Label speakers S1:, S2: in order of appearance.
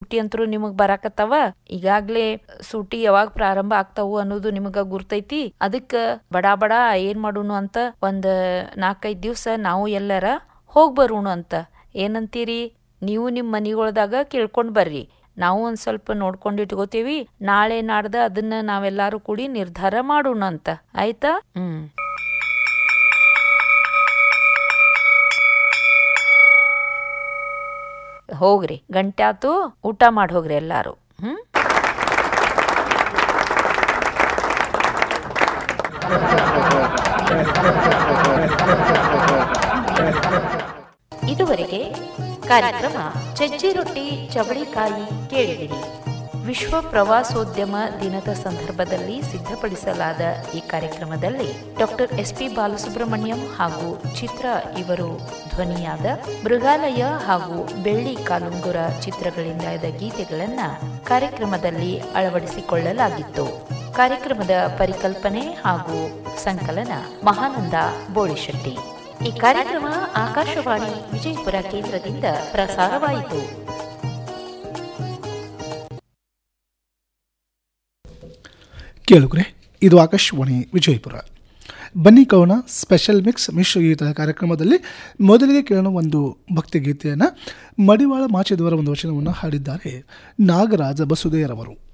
S1: ಸೂಟಿ ಅಂತರೂ ನಿಮಗ್ ಬರಾಕತ್ತಾವ ಈಗಾಗ್ಲೇ ಸೂಟಿ ಯಾವಾಗ ಪ್ರಾರಂಭ ಆಗ್ತಾವು ಅನ್ನೋದು ನಿಮಗ ಗುರ್ತೈತಿ ಅದಕ್ಕ ಬಡಾ ಬಡಾ ಏನ್ ಮಾಡೋಣ ಅಂತ ಒಂದ್ ನಾಲ್ಕೈದ್ ದಿವ್ಸ ನಾವು ಎಲ್ಲರ ಹೋಗ್ ಬರೋಣ ಅಂತ ಏನಂತೀರಿ ನೀವು ನಿಮ್ ಮನಿಗೊಳದಾಗ ಕೇಳ್ಕೊಂಡ್ ಬರ್ರಿ ನಾವು ಒಂದ್ ಸ್ವಲ್ಪ ನೋಡ್ಕೊಂಡ್ ಇಟ್ಕೋತೀವಿ ನಾಳೆ ನಾಡ್ದ ಅದನ್ನ ನಾವೆಲ್ಲಾರು ಕೂಡಿ ನಿರ್ಧಾರ ಮಾಡೋಣ ಅಂತ ಆಯ್ತಾ ಹ್ಮ್ ಹೋಗ್ರಿ ಗಂಟೆ ಆತು ಊಟ ಮಾಡಿ ಹೋಗ್ರಿ ಎಲ್ಲಾರು ಹ್ಮ್ ಇದುವರೆಗೆ ಕಾರ್ಯಕ್ರಮ ಚಜ್ಜಿ ರೊಟ್ಟಿ ಚವಳಿಕಾಯಿ ಕೇಳಿದಿರಿ ವಿಶ್ವ ಪ್ರವಾಸೋದ್ಯಮ ದಿನದ ಸಂದರ್ಭದಲ್ಲಿ ಸಿದ್ಧಪಡಿಸಲಾದ ಈ ಕಾರ್ಯಕ್ರಮದಲ್ಲಿ ಡಾಕ್ಟರ್ ಎಸ್ ಪಿ ಬಾಲಸುಬ್ರಹ್ಮಣ್ಯಂ ಹಾಗೂ ಚಿತ್ರ ಇವರು ಧ್ವನಿಯಾದ ಮೃಗಾಲಯ ಹಾಗೂ ಬೆಳ್ಳಿ ಕಾಲುಂಗುರ ಚಿತ್ರಗಳಿಂದಾದ ಗೀತೆಗಳನ್ನ ಕಾರ್ಯಕ್ರಮದಲ್ಲಿ ಅಳವಡಿಸಿಕೊಳ್ಳಲಾಗಿತ್ತು ಕಾರ್ಯಕ್ರಮದ ಪರಿಕಲ್ಪನೆ ಹಾಗೂ ಸಂಕಲನ ಮಹಾನಂದ ಬೋಳಿಶೆಟ್ಟಿ ಈ ಕಾರ್ಯಕ್ರಮ ಆಕಾಶವಾಣಿ ವಿಜಯಪುರ ಕೇಂದ್ರದಿಂದ ಪ್ರಸಾರವಾಯಿತು
S2: ಕೇಳುಗ್ರೆ ಇದು ಆಕಾಶವಾಣಿ ವಿಜಯಪುರ ಬನ್ನಿ ಕವನ ಸ್ಪೆಷಲ್ ಮಿಕ್ಸ್ ಮಿಶ್ರಗೀತ ಕಾರ್ಯಕ್ರಮದಲ್ಲಿ ಮೊದಲಿಗೆ ಕೇಳೋಣ ಒಂದು ಭಕ್ತಿಗೀತೆಯನ್ನು ಮಡಿವಾಳ ಮಾಚಿದವರ ಒಂದು ವಚನವನ್ನು ಹಾಡಿದ್ದಾರೆ ನಾಗರಾಜ ಬಸುದೇರವರು